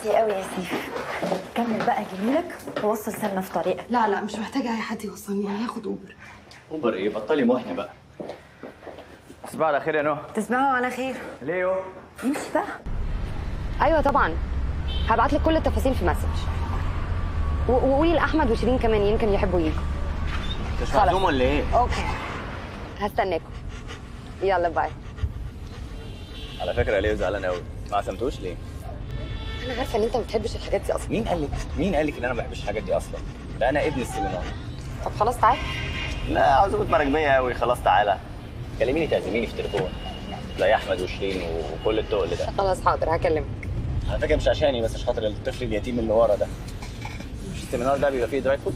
ميرسي قوي يا سيف كمل بقى جميلك ووصل سلمى في طريقك لا لا مش محتاجه اي حد يوصلني انا هاخد اوبر اوبر ايه بطلي محنه بقى تصبح على خير يا نهى تصبحوا على خير ليو امشي بقى ايوه طبعا هبعت لك كل التفاصيل في مسج و- وقولي لاحمد وشيرين كمان يمكن يحبوا يجوا انت مش خلاص. معزوم ولا ايه؟ اوكي هستناكم يلا باي على فكره ليو زعلان قوي ما عزمتوش ليه؟ انا عارفه ان انت ما بتحبش الحاجات دي اصلا مين قال لك؟ مين قال لك ان انا ما بحبش الحاجات دي اصلا؟ ده انا ابن السيمينار طب خلاص تعالى لا عزومه مراكبيه قوي خلاص تعالى كلميني تعزميني في تليفون زي احمد وشيرين وكل التقل ده خلاص حاضر هكلمك على فكره مش عشاني بس عشان خاطر الطفل اليتيم اللي ورا ده مش السيمينار ده بيبقى فيه دراي فود؟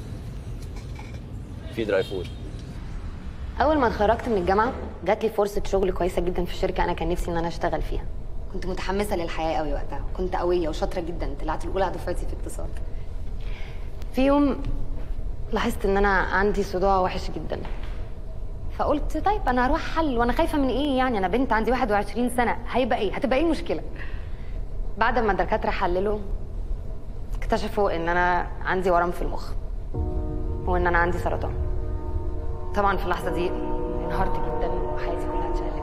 فيه دراي فود اول ما اتخرجت من الجامعه جات لي فرصه شغل كويسه جدا في الشركه انا كان نفسي ان انا اشتغل فيها كنت متحمسه للحياه قوي وقتها كنت قويه وشاطره جدا طلعت الاولى على دفعتي في اقتصاد في يوم لاحظت ان انا عندي صداع وحش جدا فقلت طيب انا هروح حل وانا خايفه من ايه يعني انا بنت عندي 21 سنه هيبقى ايه هتبقى ايه المشكله بعد ما الدكاتره حللوا اكتشفوا ان انا عندي ورم في المخ وان انا عندي سرطان طبعا في اللحظه دي انهارت جدا وحياتي كلها اتشقلبت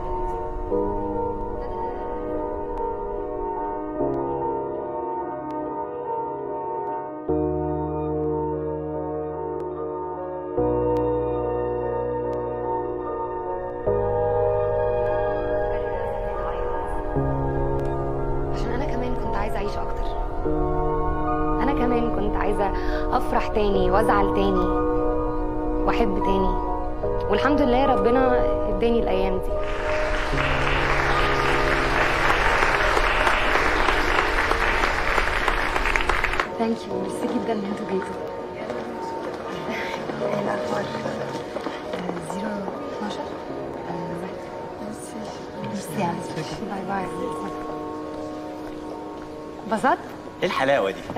عشان انا كمان كنت عايزه اعيش اكتر انا كمان كنت عايزه افرح تاني وازعل تاني واحب تاني والحمد لله ربنا اداني الايام دي ثانك يو ميرسي جدا ان انتوا جيتوا ايه الاخبار زيرو 12 ميرسي يعني باي باي انبسطت؟ ايه الحلاوه دي؟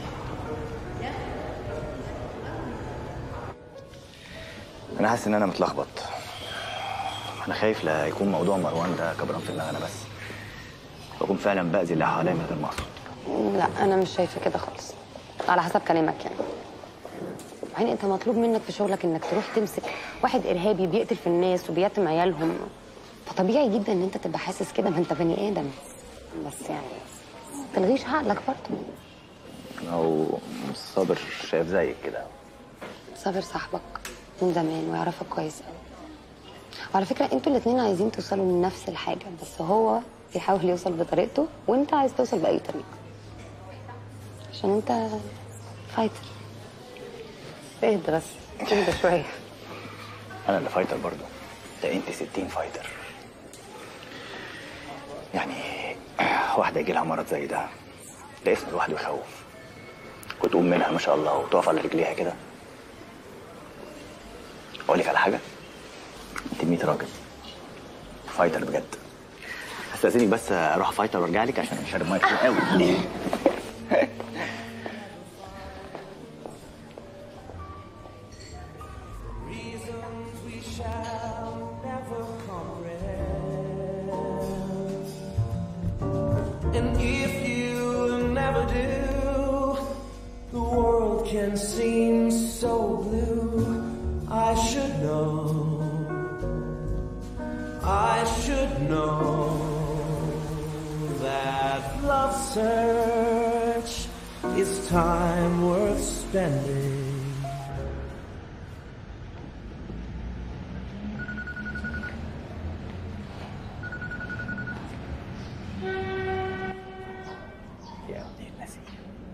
انا حاسس ان انا متلخبط انا خايف لا يكون موضوع مروان ده كبران في دماغي انا بس واكون فعلا باذي اللي حواليا من غير ما اقصد لا انا مش شايفه كده خالص على حسب كلامك يعني وبعدين انت مطلوب منك في شغلك انك تروح تمسك واحد ارهابي بيقتل في الناس وبيتم عيالهم فطبيعي جدا ان انت تبقى حاسس كده ما انت بني ادم بس يعني تلغيش عقلك برضه او صابر شايف زيك كده صابر صاحبك من زمان ويعرفك كويس قوي وعلى فكره انتوا الاثنين عايزين توصلوا لنفس الحاجه بس هو بيحاول يوصل بطريقته وانت عايز توصل باي طريقه عشان انت فايتر اهدى بس اهدى شويه انا اللي فايتر برضه ده انت 60 فايتر يعني واحده يجي لها مرض زي ده ده اسم لوحده يخوف وتقوم منها ما شاء الله وتقف على رجليها كده اقول لك على حاجه انت 100 راجل فايتر بجد استاذنك بس اروح فايتر وارجع لك عشان شارب ميه كتير قوي And if you never do, the world can seem so blue. I should know, I should know that love search is time worth spending. يا ابن النسيم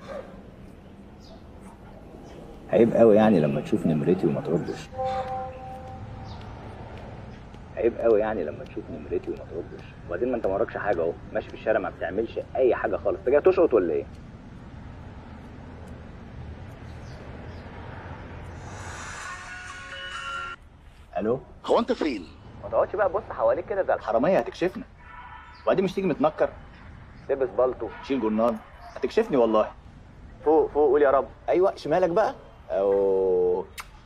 عيب قوي يعني لما تشوف نمرتي وما تردش عيب قوي يعني لما تشوف نمرتي وما تردش وبعدين ما انت ما وراكش حاجه اهو ماشي في الشارع ما بتعملش اي حاجه خالص انت جاي تشقط ولا ايه الو هو انت فين؟ ما تقعدش بقى تبص حواليك كده ده الحراميه هتكشفنا وبعدين مش تيجي متنكر تلبس بالطو تشيل جرنان هتكشفني والله فوق فوق قول يا رب ايوه شمالك بقى او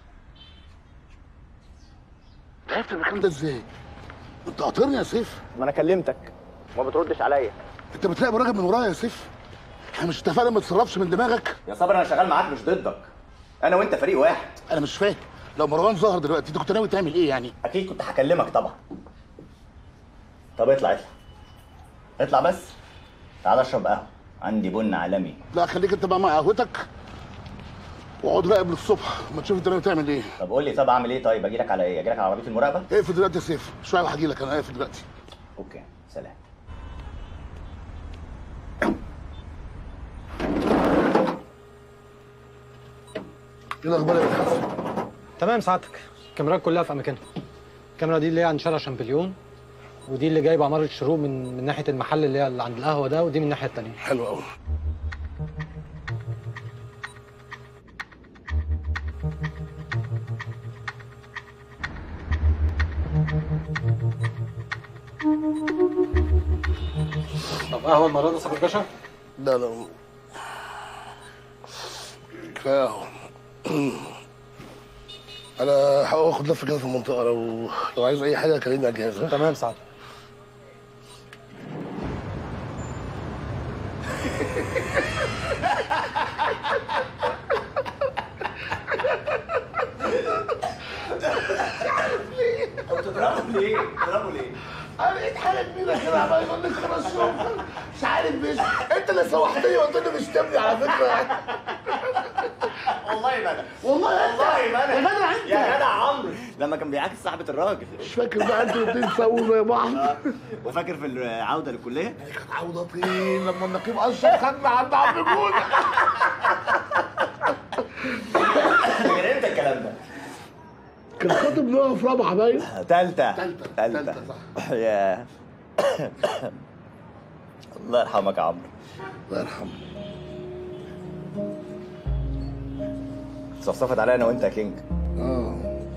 عرفت المكان ده ازاي؟ انت قاطرني يا سيف ما انا كلمتك ما بتردش عليا انت بتراقب راجل من ورايا يا سيف احنا مش اتفقنا ما تتصرفش من دماغك يا صابر انا شغال معاك مش ضدك انا وانت فريق واحد انا مش فاهم لو مروان ظهر دلوقتي انت كنت ناوي تعمل ايه يعني اكيد كنت هكلمك طبعا طب اطلع اطلع اطلع بس تعال اشرب قهوه عندي بن عالمي لا خليك انت بقى مع قهوتك واقعد راقب للصبح ما تشوف انت ناوي تعمل ايه طب قول لي طب اعمل ايه طيب اجي لك على ايه اجي لك على عربيه المراقبه اقفل دلوقتي يا سيف شويه وهجي لك انا اقفل دلوقتي اوكي سلام ايه الاخبار يا حسن تمام سعادتك الكاميرات كلها في اماكنها الكاميرا دي اللي هي عند شارع شامبليون ودي اللي جايبه عماره الشروق من من ناحيه المحل اللي هي اللي عند القهوه ده ودي من الناحيه التانيه حلو قوي طب قهوه المره دي صاحب الباشا لا لا كفايه قهوة. انا هاخد لفه كده في المنطقه لو لو عايز اي حاجه كلمني على الجهاز ها؟ تمام سعادتك بتضربه ليه؟ بتضربه ليه؟ انا لقيت حاجه كبيره كده عمال يقول لك خلاص شوف مش عارف مش انت اللي سوحتني وقلت لي مش تبني على فكره والله ما انا والله انت والله ما انا يا جدع انت يا جدع عمرو لما كان بيعاكس صاحبه الراجل مش فاكر بقى انتوا الاثنين تسووا زي بعض وفاكر في العوده للكليه كانت عوضه طين لما النقيب اشرف خدنا عند عم جوده كان امتى الكلام ده؟ كان خاطب نوع في رابعه باين تالتة تالتة. تالتة تالتة، صح. يا الله يرحمك يا عمرو الله يرحمه صفصفت عليا انا وانت يا كينج اه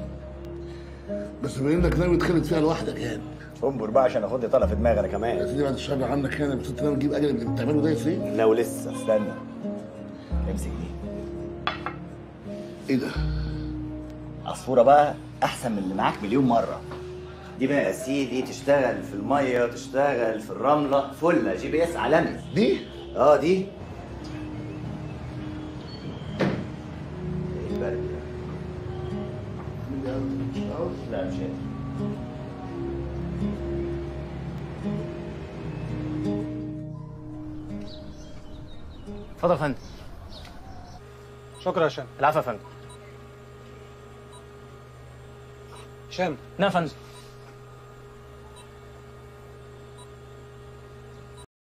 بس باين لك ناوي تخلط فيها لوحدك يعني انبر بقى عشان اخد لي طلع في دماغي انا يا كمان سيدي بعد الشر عنك يعني بس انت ناوي تجيب اجل اللي بتعمله ده يا سيدي لو لسه استنى امسك دي ايه ده؟ عصفوره بقى احسن من اللي معاك مليون مره دي بقى يا سيدي تشتغل في الميه تشتغل في الرمله فله جي بي اس عالمي دي؟ اه دي ايه البرد ده؟ لا مش هي اتفضل يا فندم شكرا يا هشام العفو يا فندم هشام نعم يا فندم